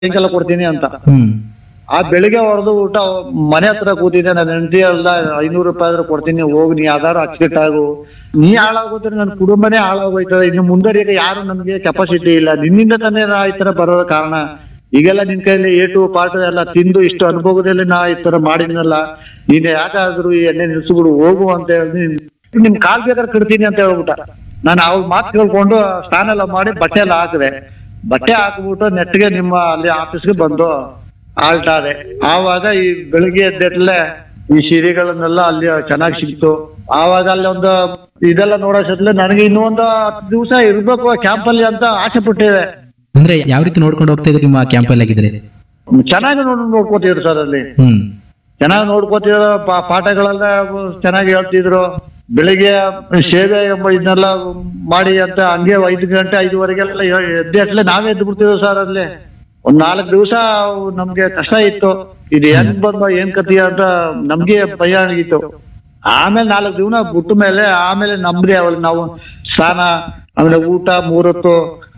ಸಾಯಂಕಾಲ ಕೊಡ್ತೀನಿ ಅಂತ ಹ್ಮ್ ಆ ಬೆಳಿಗ್ಗೆ ಹೊಡೆದು ಊಟ ಮನೆ ಹತ್ರ ಕೂತಿದ್ದೆ ನನ್ನ ಹೆಂಡತಿ ಅಲ್ಲ ಐನೂರು ರೂಪಾಯಿ ಆದ್ರೂ ಕೊಡ್ತೀನಿ ಹೋಗಿ ನೀ ಯಾವ್ದಾರು ಅಚ್ಚುಕಟ್ಟಾಗು ನೀ ಹಾಳಾಗೋದ್ರೆ ನನ್ನ ಕುಟುಂಬನೇ ಹಾಳಾಗೋಯ್ತದೆ ಇನ್ನು ಮುಂದರಿಯಕ್ಕೆ ಯಾರು ನಮ್ಗೆ ಕೆಪಾಸಿಟಿ ಇಲ್ಲ ನಿನ್ನಿಂದ ತಾನೇ ನಾ ಈ ತರ ಬರೋ ಕಾರಣ ಈಗೆಲ್ಲ ನಿನ್ ಕೈಯಲ್ಲಿ ಏಟು ಪಾಠ ಎಲ್ಲ ತಿಂದು ಇಷ್ಟು ಅನುಭವದಲ್ಲಿ ನಾ ಈ ತರ ಮಾಡಿದ್ನಲ್ಲ ನೀನ್ ಯಾಕಾದ್ರೂ ಈ ಎಣ್ಣೆ ನಿಲ್ಸ್ಬಿಡು ಹೋಗು ಅಂತ ಹೇಳಿ ನಿಮ್ ಕಾಲ್ ಬೇಕಾದ್ರೆ ಕಡ್ತೀನಿ ಅಂತ ಹೇಳ್ಬಿಟ್ಟ ನಾನು ಅವ್ರ ಮಾತು ಕೇಳ್ಕೊಂಡು ಸ್ನಾನ ಎಲ್ಲ ಮಾಡಿ ಬಟ್ಟೆ ಎಲ್ಲ ಹಾಕಿದೆ ಬಟ್ಟೆ ಹಾಕ್ಬಿಟ್ಟು ನೆಟ್ಗೆ ನಿಮ್ಮ ಅಲ್ಲಿ ಆಫೀಸ್ಗೆ ಬಂದು ಆಲ್ಟ್ ಆದೆ ಆವಾಗ ಈ ಬೆಳಿಗ್ಗೆ ಎದ್ದೆಟ್ಲೆ ಈ ಸೀರೆಗಳನ್ನೆಲ್ಲ ಅಲ್ಲಿ ಚೆನ್ನಾಗಿ ಸಿಕ್ತು ಆವಾಗ ಅಲ್ಲಿ ಒಂದು ಇದೆಲ್ಲ ನೋಡೋಷ್ಟೊತ್ಲೆ ನನಗೆ ಇನ್ನೂ ಒಂದು ಹತ್ತು ದಿವಸ ಇರ್ಬೇಕು ಕ್ಯಾಂಪಲ್ಲಿ ಅಂತ ಆಸೆ ಪಟ್ಟಿದೆ ಅಂದ್ರೆ ಯಾವ ರೀತಿ ನೋಡ್ಕೊಂಡು ಹೋಗ್ತಾ ಇದ್ರಿ ನಿಮ್ಮ ಕ್ಯಾಂಪ್ ಅಲ್ಲಿ ಆಗಿದ್ರೆ ಚೆನ್ನಾಗಿ ನೋಡ್ ನೋಡ್ಕೋತಿದ್ರು ಸರ್ ಅಲ್ಲಿ ಹ್ಮ್ ಚೆನ್ನಾಗಿ ನೋಡ್ಕೋತಿದ್ರು ಪಾ- ಪಾಠಗಳೆಲ್ಲ ಚೆನ್ನಾಗಿ ಹೇಳ್ತಿದ್ರು ಬೆಳಿಗ್ಗೆ ಸೇವೆ ಎಂಬ ಇದನ್ನೆಲ್ಲ ಮಾಡಿ ಅಂತ ಹಂಗೆ ಐದು ಗಂಟೆ ಐದುವರೆಗೆಲ್ಲ ಎದ್ದೆ ಅಟ್ಲೆ ನಾವೇ ಎದ್ದು ಬಿಡ್ತಿದ್ವು ಸರ್ ಅಲ್ಲಿ ಒಂದ್ ನಾಲ್ಕು ದಿವಸ ನಮ್ಗೆ ಕಷ್ಟ ಇತ್ತು ಇದು ಹೆಂಗ್ ಬಂದ ಏನ್ ಕತಿ ಅಂತ ನಮ್ಗೆ ಭಯ ಆಗಿತ್ತು ಆಮೇಲೆ ನಾಲ್ಕು ದಿವಸ ಬಿಟ್ಟ ಮೇಲೆ ಆಮೇಲೆ ನಮ್ಗೆ ಅವಲ್ಲಿ ನಾವು ಸ್ನಾನ ಆಮೇಲೆ ಊಟ ಮೂರೊತ್ತು